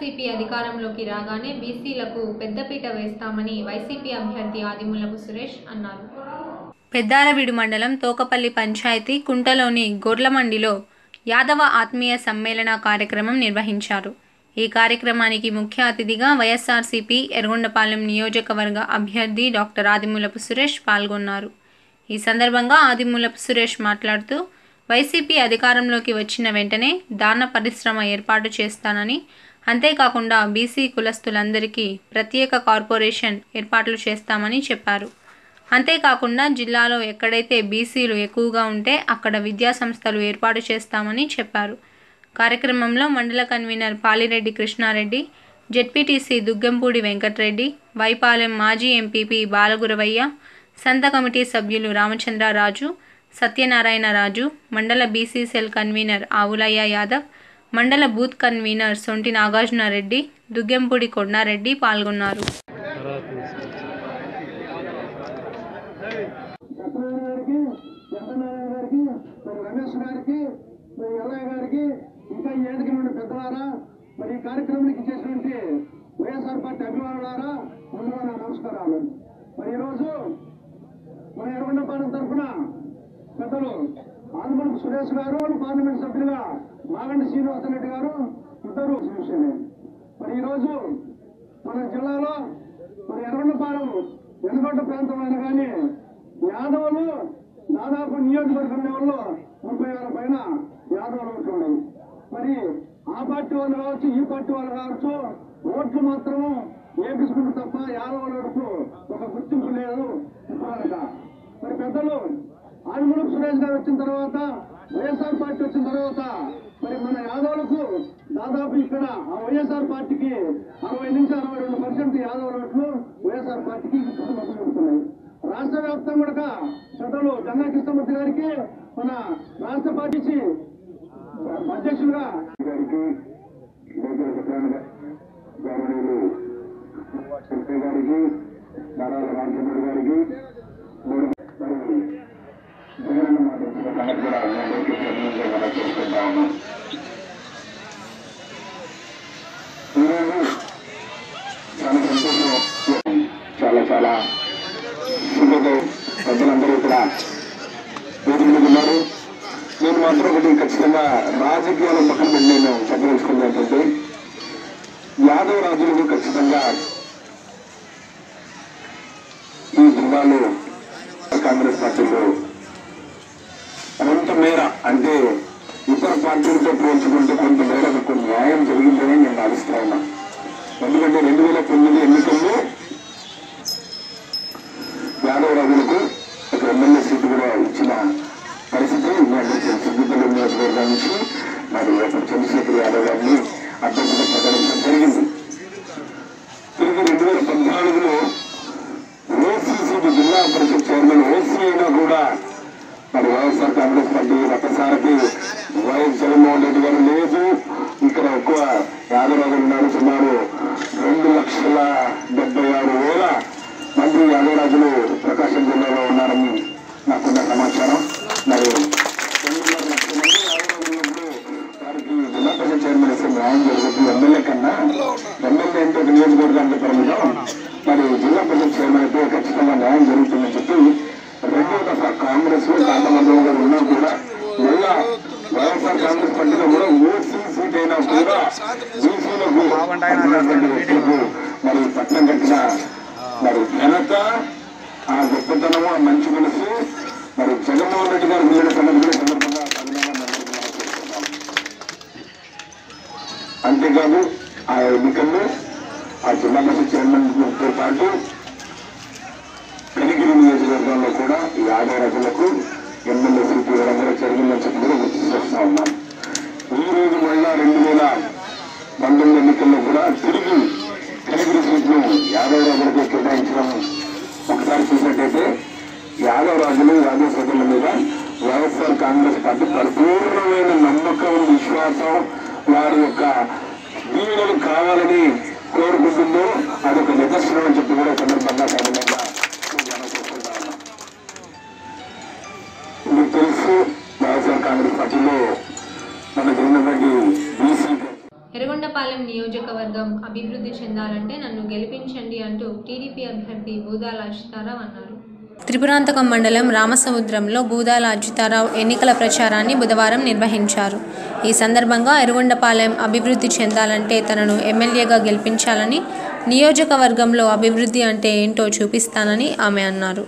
వైఎస్ఆర్సీపీ అధికారంలోకి రాగానే బీసీలకు పెద్దపీట వేస్తామని వైసీపీ అభ్యర్థి ఆదిమూలపు సురేష్ అన్నారు పెద్దారవీడు మండలం తోకపల్లి పంచాయతీ కుంటలోని గొర్లమండిలో యాదవ ఆత్మీయ సమ్మేళన కార్యక్రమం నిర్వహించారు ఈ కార్యక్రమానికి ముఖ్య అతిథిగా వైఎస్ఆర్సీపీ ఎర్గొండపాలెం నియోజకవర్గ అభ్యర్థి డాక్టర్ ఆదిమూలపు సురేష్ పాల్గొన్నారు ఈ సందర్భంగా ఆదిమూలపు సురేష్ మాట్లాడుతూ వైసీపీ అధికారంలోకి వచ్చిన వెంటనే దాన పరిశ్రమ ఏర్పాటు చేస్తానని అంతేకాకుండా బీసీ కులస్తులందరికీ ప్రత్యేక కార్పొరేషన్ ఏర్పాట్లు చేస్తామని చెప్పారు అంతేకాకుండా జిల్లాలో ఎక్కడైతే బీసీలు ఎక్కువగా ఉంటే అక్కడ విద్యా సంస్థలు ఏర్పాటు చేస్తామని చెప్పారు కార్యక్రమంలో మండల కన్వీనర్ పాలిరెడ్డి కృష్ణారెడ్డి జెడ్పీటీసీ దుగ్గంపూడి వెంకటరెడ్డి వైపాలెం మాజీ ఎంపీపీ బాలగురవయ్య సంత కమిటీ సభ్యులు రామచంద్రరాజు సత్యనారాయణ రాజు మండల BC cell convener Avulaiah Yadav మండల బూత్ కన్వీనర్ సొంటి నాగార్జునారెడ్డి దుగ్గంపూడి కొండారెడ్డి పాల్గొన్నారు సత్యనారాయణ గారికి వెంకటనారాయణ గారికి మరి రమేష్ గారికి మరి ఎల్లయ్య గారికి ఇంకా ఈ ఏదికి నుండి పెద్దలారా మరి ఈ కార్యక్రమానికి చేసినటువంటి వైఎస్ఆర్ పార్టీ అభిమానులారా ముందుగా నా నమస్కారాలు మరి ఈరోజు మన ఎర్రగొండపాలెం తరఫున పెద్దలు ఆదిమూలపు సురేష్ గారు పార్లమెంట్ సభ్యులుగా మాగండి శ్రీనివాసరెడ్డి గారు ఇద్దరు విషయమే మరి ఈరోజు మన జిల్లాలో మన ఎర్రగొండపాలెం వెనుకొండ ప్రాంతం అయినా కానీ యాదవులు దాదాపు నియోజకవర్గం లెవెల్లో ముప్పై వేల పైన యాదవులు ఉంటున్నాయి మరి ఆ పార్టీ వాళ్ళు కావచ్చు ఈ పార్టీ వాళ్ళు కావచ్చు ఓట్లు మాత్రం వేపించుకుంటూ తప్ప యాదవుల వరకు ఒక గుర్తింపు లేదు ఇప్పటిదాకా మరి పెద్దలు ఆదిమూలపు సురేష్ గారు వచ్చిన తర్వాత వైఎస్ఆర్ పార్టీ వచ్చిన తర్వాత మరి మన యాదవులకు దాదాపు ఇక్కడ ఆ వైఎస్ఆర్ పార్టీకి అరవై నుంచి అరవై రెండు పర్సెంట్ యాదవ ఓట్లు వైఎస్ఆర్ పార్టీకి మొత్తం రాష్ట్ర వ్యాప్తంగా కూడా పెద్దలు జంగా కృష్ణమూర్తి గారికి మన రాష్ట్ర పార్టీ అధ్యక్షులుగా గారికి గౌరవనీయులు శిల్పి గారికి నారాయణ రామచంద్రుడు గారికి మూడు మరి జగనన్న మాట్లాడుతున్న సంగతి కూడా అందరికీ ప్రతినిధిగా మనం చేసుకుంటా ఉన్నాం ఈరోజు చాలా సంతోషం చాలా చాలా సుఖంతో పెద్దలందరూ ఇక్కడ వేదిక మీద ఉన్నారు నేను మాత్రం ఒకటి ఖచ్చితంగా రాజకీయాల పక్కన పెట్టి నేను చెప్పదలుచుకుంది ఏంటంటే యాదవ రాజులకు ఖచ్చితంగా ఈ జిల్లాలో కాంగ్రెస్ పార్టీలో కొంత మేర అంటే ఇతర పార్టీలతో పోల్చుకుంటే కొంత మేరకు న్యాయం జరిగిందని నేను భావిస్తా ఉన్నా ఎందుకంటే రెండు వేల తొమ్మిది ఎన్నికల్లో యాదవ్ రాజులకు ఒక ఎమ్మెల్యే సీటు కూడా ఇచ్చిన పరిస్థితి మీ అందరికీ తెలుసు సిద్దిపల్లి నియోజకవర్గం నుంచి మరి అప్పుడు చంద్రశేఖర్ యాదవ్ గారిని అభ్యర్థిగా ప్రకటించడం జరిగింది తిరిగి రెండు వేల పద్నాలుగులో ఓసీసీ జిల్లా పరిషత్ చైర్మన్ ఓసీ అయినా కూడా మరి వైఎస్ఆర్ కాంగ్రెస్ పార్టీ ఒక్కసారికి వైఎస్ జగన్మోహన్ రెడ్డి గారు లేదు ఇక్కడ ఎక్కువ యాదవరాజు ఉన్నారు సుమారు రెండు లక్షల డెబ్బై ఆరు వేల మంది యాదవరాజులు ప్రకాశం జిల్లాలో ఉన్నారని నాకున్న సమాచారం మరి రెండున్నర లక్షల మంది యాదవరాజులు ఉన్నప్పుడు వారికి జిల్లా పరిషత్ చైర్మన్ ఇస్తే న్యాయం జరుగుతుంది ఎమ్మెల్యే కన్నా ఎమ్మెల్యే అంటే ఒక నియోజకవర్గానికి పరిమితం మరి జిల్లా పరిషత్ చైర్మన్ అయితే ఖచ్చితంగా న్యాయం జరుగుతుందని చెప్పి రెండో దఫా కాంగ్రెస్ లో కాంతమందరం గారు ఉన్నా కూడా మళ్ళా వైఎస్ఆర్ కాంగ్రెస్ పార్టీలో కూడా ఓసీ సీట్ అయినా కూడా బీసీలకు పట్టినటువంటి వ్యక్తులకు మరి పట్టణం కట్టిన మరి ఘనత ఆ గొప్పతనము ఆ మంచి మనసు మరి జగన్మోహన్ రెడ్డి గారు వెళ్ళిన సంగతి కూడా ఈ సందర్భంగా అభినందనలు తెలియజేస్తున్నాం. అంతేకాదు ఆ ఎన్నికల్లో ఆ జిల్లా పరిషత్ చైర్మన్ తో పాటు కనిగిరి నియోజకవర్గంలో కూడా ఈ యాదవ రాజులకు ఎమ్మెల్యే సీట్లు ఇవ్వడం కూడా జరిగిందని చెప్పి కూడా గుర్తు చేస్తా ఉన్నాం ఈ రోజు మళ్ళా రెండు వేల పంతొమ్మిది ఎన్నికల్లో కూడా తిరిగి కనిగిరి సీట్లు యాదవ రాజులకు కేటాయించడం ఒకసారి చూసినట్టయితే యాదవ రాజులు యాదవ సోదరుల మీద వైఎస్ఆర్ కాంగ్రెస్ పార్టీ పరిపూర్ణమైన నమ్మకం విశ్వాసం వారి యొక్క దీవెనలు కావాలని కోరుకుంటుందో అదొక నిదర్శనం అని చెప్పి కూడా ఈ సందర్భంగా సాధారణంగా మనం చేసుకుంటా ఉన్నాం. మీకు తెలుసు వైఎస్ఆర్ కాంగ్రెస్ పార్టీలో మనకు ఉన్నటువంటి బీసీ ఎర్రగొండపాలెం ఎర్రగొండపాలెం నియోజకవర్గం అభివృద్ధి చెందాలంటే నన్ను గెలిపించండి అంటూ టీడీపీ అభ్యర్థి బూదాల అచ్యుతారావు అన్నారు త్రిపురాంతకం మండలం రామసముద్రంలో బూదాల అచ్యుతారావు ఎన్నికల ప్రచారాన్ని బుధవారం నిర్వహించారు ఈ సందర్భంగా ఎర్రగొండపాలెం అభివృద్ధి చెందాలంటే తనను ఎమ్మెల్యేగా గెలిపించాలని నియోజకవర్గంలో అభివృద్ధి అంటే ఏంటో చూపిస్తానని ఆమె అన్నారు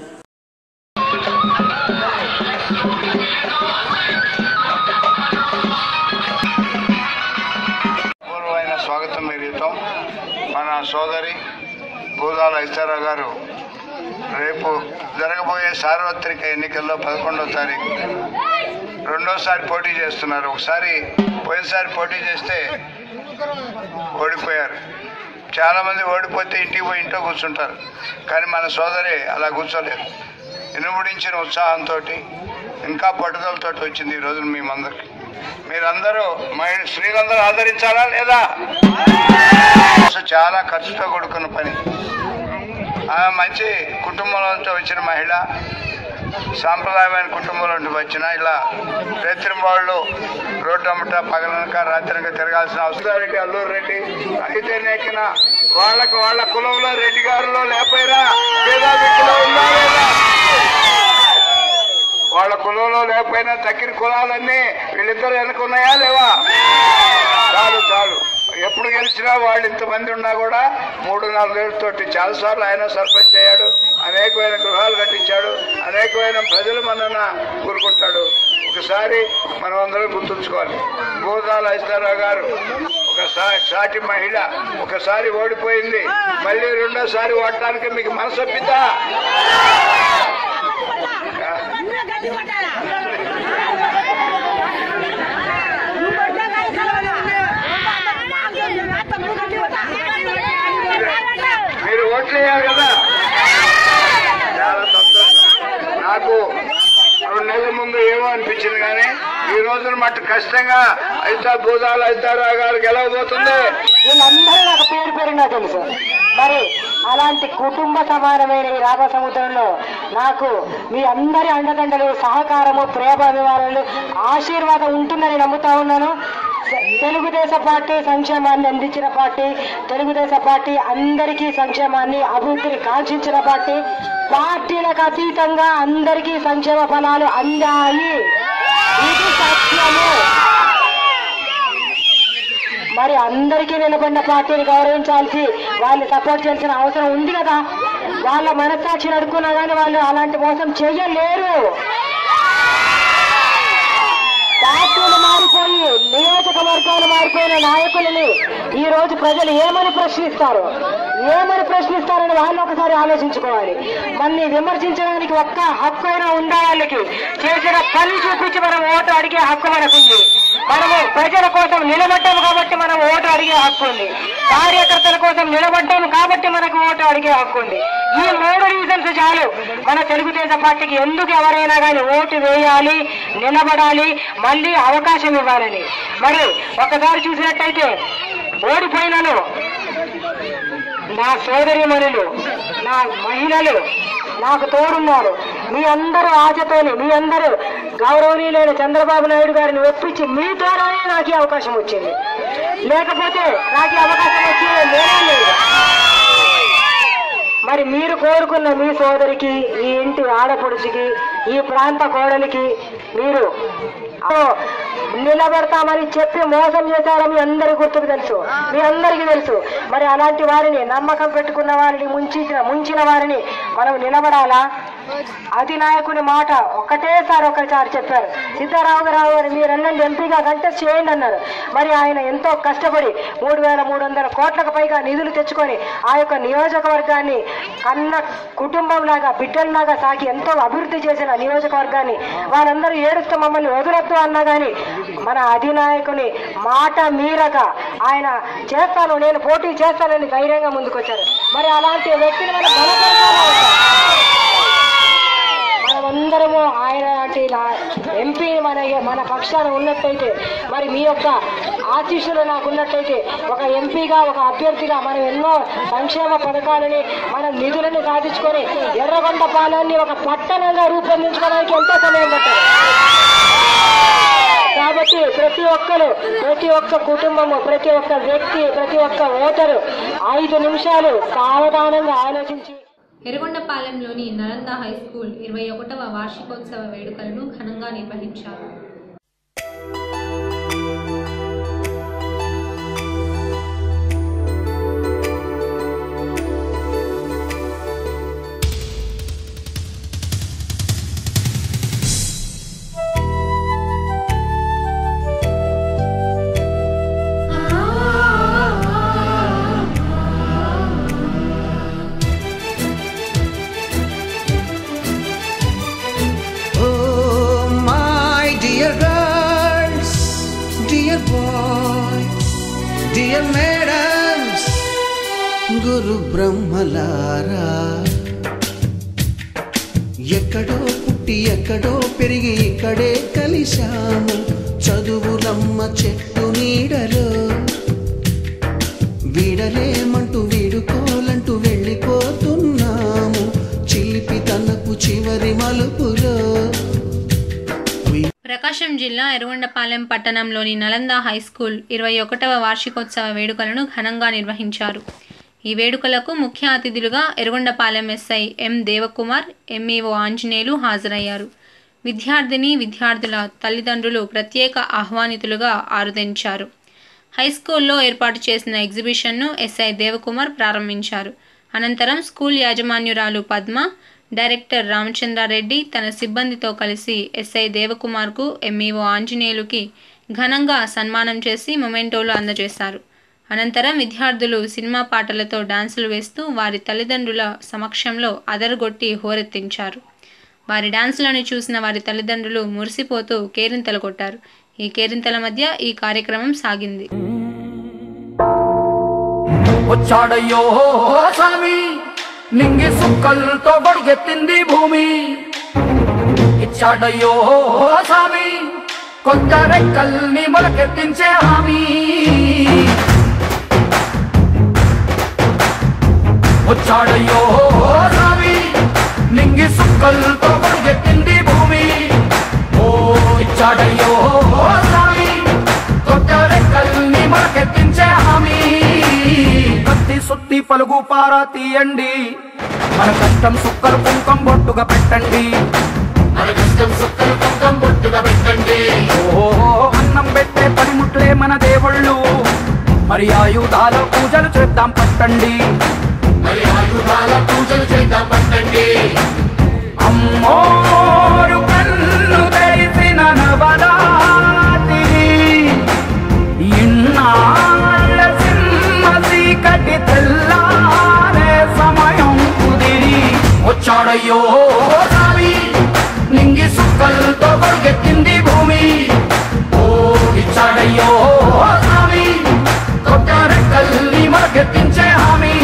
పూర్వమైన స్వాగతం మీరుతాం మన సోదరి భూదాల ఇస్తారా గారు రేపు జరగబోయే సార్వత్రిక ఎన్నికల్లో పదకొండవ తారీఖు రెండోసారి పోటీ చేస్తున్నారు ఒకసారి పోయినసారి పోటీ చేస్తే ఓడిపోయారు చాలా మంది ఓడిపోతే ఇంటికి పోయి ఇంట్లో కూర్చుంటారు కానీ మన సోదరి అలా కూర్చోలేదు ఇనుముడించిన ఉత్సాహంతో ఇంకా పట్టుదలతో వచ్చింది ఈ రోజున మీ మందరికి మీరందరూ మహిళ స్త్రీలందరూ ఆదరించాలా లేదా చాలా ఖర్చుతో కూడుకున్న పని ఆమె మంచి కుటుంబంలో వచ్చిన మహిళ సాంప్రదాయమైన కుటుంబంలో నుండి వచ్చిన ఇలా రేత్రింబాళ్ళు రోడ్డు అమ్మట పగలనక రాత్రనక తిరగాల్సిన అవసరం రెడ్డి అల్లూరు రెడ్డి అయితే నెక్కిన వాళ్ళకు వాళ్ళ కులంలో రెడ్డి గారిలో లేకపోయినా పేదాభిక్కులో ఉందా లేదా వాళ్ళ కులంలో లేకపోయినా తక్కిన కులాలన్నీ వీళ్ళిద్దరు వెనుకున్నాయా లేవా చాలు చాలు ఎప్పుడు గెలిచినా వాళ్ళు ఇంతమంది ఉన్నా కూడా మూడు నాలుగేళ్లతోటి చాలాసార్లు ఆయన సర్పంచ్ అయ్యాడు అనేకమైన గృహాలు కట్టించాడు అనేకమైన ప్రజలు మనన్న కోరుకుంటాడు ఒకసారి మనం అందరం గుర్తుంచుకోవాలి గోదాల ఐస్తారావు గారు ఒక సా- సాటి మహిళ ఒకసారి ఓడిపోయింది మళ్ళీ రెండోసారి ఓడటానికి మీకు మనసొప్పిద్దా మీరు ఓట్లు వేయాలి కదా చాలా సంతోషం నాకు రెండు నెలల ముందు ఏమో అనిపించింది కానీ ఈ రోజున మట్టు కష్టంగా అయితే భూదాలు అయితారా గారు గెలవబోతుంది వీళ్ళందరూ నాకు పేరు పేరుగా తెలుసు మరి అలాంటి కుటుంబ సమానమైన ఈ రాధా సముద్రంలో నాకు మీ అందరి అండదండలు సహకారము ప్రేమ అభిమానాలు ఆశీర్వాదం ఉంటుందని నమ్ముతా ఉన్నాను తెలుగుదేశం పార్టీ సంక్షేమాన్ని అందించిన పార్టీ తెలుగుదేశం పార్టీ అందరికీ సంక్షేమాన్ని అభివృద్ధిని కాంక్షించిన పార్టీ పార్టీలకు అతీతంగా అందరికీ సంక్షేమ ఫలాలు అందాయి ఇది సత్యము మరి అందరికీ నిలబడిన పార్టీని గౌరవించాల్సి వాళ్ళని సపోర్ట్ చేయాల్సిన అవసరం ఉంది కదా వాళ్ళ మనస్సాక్షిని అడుక్కున్నా కానీ వాళ్ళు అలాంటి మోసం చెయ్యలేరు పార్టీలు మారిపోయి నియోజకవర్గాలు మారిపోయిన నాయకులని ఈ రోజు ప్రజలు ఏమని ప్రశ్నిస్తారు ఏమని ప్రశ్నిస్తారని వాళ్ళు ఒకసారి ఆలోచించుకోవాలి మన్ని విమర్శించడానికి ఒక్క హక్కు అయినా ఉందా వాళ్ళకి చేసిన పని చూపించి మనం ఓటు అడిగే హక్కు మనకుంది మనము ప్రజల కోసం నిలబడ్డాము కాబట్టి మనం ఓటు అడిగే హక్కు ఉంది కార్యకర్తల కోసం నిలబడ్డాము కాబట్టి మనకు ఓటు అడిగే హక్కు ఉంది ఈ మూడు రీజన్స్ చాలు మన తెలుగుదేశం పార్టీకి ఎందుకు ఎవరైనా కానీ ఓటు వేయాలి నిలబడాలి మళ్ళీ అవకాశం ఇవ్వాలని మరి ఒకసారి చూసినట్టయితే ఓడిపోయినను నా సోదరిమణులు నా మహిళలు నాకు తోడున్నారు మీ అందరూ ఆశతోని మీ అందరూ గౌరవనీయులైన చంద్రబాబు నాయుడు గారిని ఒప్పించి మీ ద్వారానే నాకు ఈ అవకాశం వచ్చింది లేకపోతే నాకు ఈ అవకాశం వచ్చేది లేనే లేదు మరి మీరు కోరుకున్న మీ సోదరికి ఈ ఇంటి ఆడపడుచుకి ఈ ప్రాంత కోడలికి మీరు ఓ, నిలబడతామని చెప్పి మోసం చేశారో మీ అందరి గుర్తుకు తెలుసు మీ అందరికీ తెలుసు మరి అలాంటి వారిని నమ్మకం పెట్టుకున్న వారిని ముంచిన ముంచిన వారిని మనం నిలబడాలా అధినాయకుని మాట ఒకటేసారి ఒకసారి చెప్పారు సిద్ధరామరావు గారు మీరు అన్నండి ఎంపీగా కంటెస్ట్ చేయండి అన్నారు మరి ఆయన ఎంతో కష్టపడి మూడు వేల మూడు వందల కోట్లకు పైగా నిధులు తెచ్చుకొని ఆ యొక్క నియోజకవర్గాన్ని కన్న కుటుంబంలాగా బిడ్డల్లాగా సాకి ఎంతో అభివృద్ధి చేసిన నియోజకవర్గాన్ని వాళ్ళందరూ ఏడుస్తూ మమ్మల్ని వదలొద్దు అన్నా కానీ మన అధినాయకుని మాట మీరక ఆయన చేస్తాను నేను పోటీ చేస్తానని ధైర్యంగా ముందుకొచ్చారు మరి అలాంటి వ్యక్తిని మనం బలపరచాలి మనమందరము ఆయన లాంటి ఎంపీ మన మన పక్షాన ఉన్నట్టయితే మరి మీ యొక్క ఆశీస్సులు నాకు ఉన్నట్టయితే ఒక ఎంపీగా ఒక అభ్యర్థిగా మనం ఎన్నో సంక్షేమ పథకాలని మనం నిధులను సాధించుకొని ఎర్రగొండ పాలన్ని ఒక పట్టణంగా రూపొందించుకోవడానికి ఎంతో సమయం పట్టింది కాబట్టి ప్రతి ఒక్కరు ప్రతి ఒక్క కుటుంబము ప్రతి ఒక్క వ్యక్తి ప్రతి ఒక్క ఓటరు ఐదు నిమిషాలు సావధానంగా ఆలోచించి ఎర్రగొండపాలెంలోని నలంద హై స్కూల్ ఇరవై ఒకటవ వార్షికోత్సవ వేడుకలను ఘనంగా నిర్వహించారు Oh, my dear girls, dear boys, dear madams, గురు బ్రహ్మలారా ఎక్కడో పుట్టి ఎక్కడో పెరిగి ఇక్కడే కలిశాము చదువులమ్మ చెట్టు నీడలో వీడలేమంటూ వీడుకోలంటూ వెళ్ళిపోతున్నాము చిలిపి తనకు చివరి మలుపులో ప్రకాశం జిల్లా ఎర్రగొండపాలెం పట్టణంలోని నలంద హై స్కూల్ ఇరవై ఒకటవ వార్షికోత్సవ వేడుకలను ఘనంగా నిర్వహించారు ఈ వేడుకలకు ముఖ్య అతిథులుగా Yerragondapalem SI M Devakumar MEO Anjaneyulu హాజరయ్యారు విద్యార్థిని విద్యార్థుల తల్లిదండ్రులు ప్రత్యేక ఆహ్వానితులుగా ఆరుదెంచారు హై స్కూల్లో ఏర్పాటు చేసిన ఎగ్జిబిషన్ను ఎస్ఐ దేవకుమార్ ప్రారంభించారు అనంతరం స్కూల్ యాజమాన్యురాలు పద్మ డైరెక్టర్ రామచంద్రారెడ్డి తన సిబ్బందితో కలిసి ఎస్ఐ దేవకుమార్కు ఎంఈఓ ఆంజనేయులుకి ఘనంగా సన్మానం చేసి మొమెంటోలు అందజేశారు అనంతరం విద్యార్థులు సినిమా పాటలతో డాన్సులు వేస్తూ వారి తల్లిదండ్రుల సమక్షంలో అదరగొట్టి హోరెత్తించారు వారి డాన్సులను చూసిన వారి తల్లిదండ్రులు మురిసిపోతూ కేరింతలు కొట్టారు ఈ కేరింతల మధ్య ఈ కార్యక్రమం సాగింది వచ్చాడయ్యో స్వామి నింగి సుక్కలతో బడిగెత్తింది భూమి ఇచ్చాడయ్యో స్వామి కొత్త రెక్కల్ని మొలకెత్తించే హామీ వచ్చాడయ్యో స్వామి నింగి సుక్కలతో బడిగెత్తింది భూమి ఓ ఇచ్చాడయ్యో స్వామి కొత్త రెక్కల్ని మొలకెత్తించే హామీ కత్తి సుత్తి పలుగు పారా తీయండి మన కష్టం సుక్కలు కుంకం బొట్టుగా పెట్టండి మన కష్టం సుక్కలు కుంకం బొట్టుగా పెట్టండి ఓ అన్నం పెట్టే పనిముట్లే మన దేవుళ్ళు మరి ఆయుధాల పూజలు చేద్దాం పట్టండి మరి ఆయుధాల పూజలు చేద్దాం పట్టండి అమ్మోరు కన్ను తెరిసిన నవరాత్రి ఇన్నాళ్ళ సింహ చీకటి తెల్లారే సమయం కుదిరి వచ్చాడయ్యో స్వామి నింగి సుక్కలతో పరిగెత్తింది భూమి ఓ ఇచ్చాడయ్యో స్వామి కొత్త రెక్కల్ని మరకెత్తించే హామీ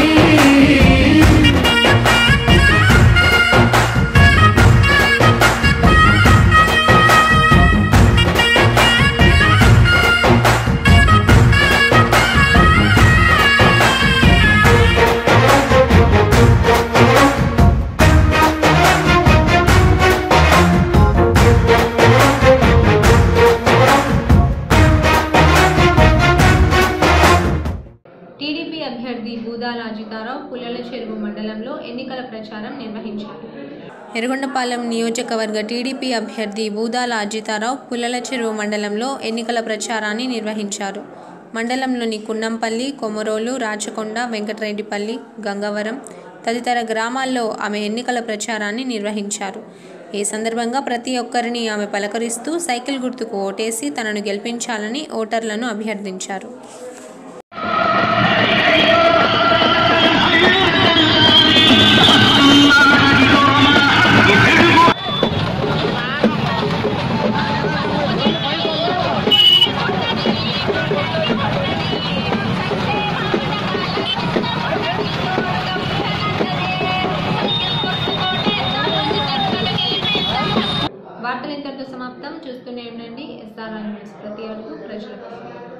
టీడీపీ అభ్యర్థి బూదాల అజితారావు పుల్లల చెరువు మండలంలో ఎన్నికల ప్రచారం నిర్వహించారు ఎర్రగొండపాలెం నియోజకవర్గ టీడీపీ అభ్యర్థి బూదాల అజితారావు పుల్లల చెరువు మండలంలో ఎన్నికల ప్రచారాన్ని నిర్వహించారు మండలంలోని కున్నంపల్లి కొమరోలు రాచకొండ వెంకటరెడ్డిపల్లి గంగవరం తదితర గ్రామాల్లో ఆమె ఎన్నికల ప్రచారాన్ని నిర్వహించారు ఈ సందర్భంగా ప్రతి ఒక్కరిని ఆమె పలకరిస్తూ సైకిల్ గుర్తుకు ఓటేసి తనను గెలిపించాలని ఓటర్లను అభ్యర్థించారు వార్తలు ఇంతటితో సమాప్తం చూస్తూనే ఉండండి ఎస్ఆర్ఆర్ న్యూస్ ప్రతి అడుగు ప్రజలకు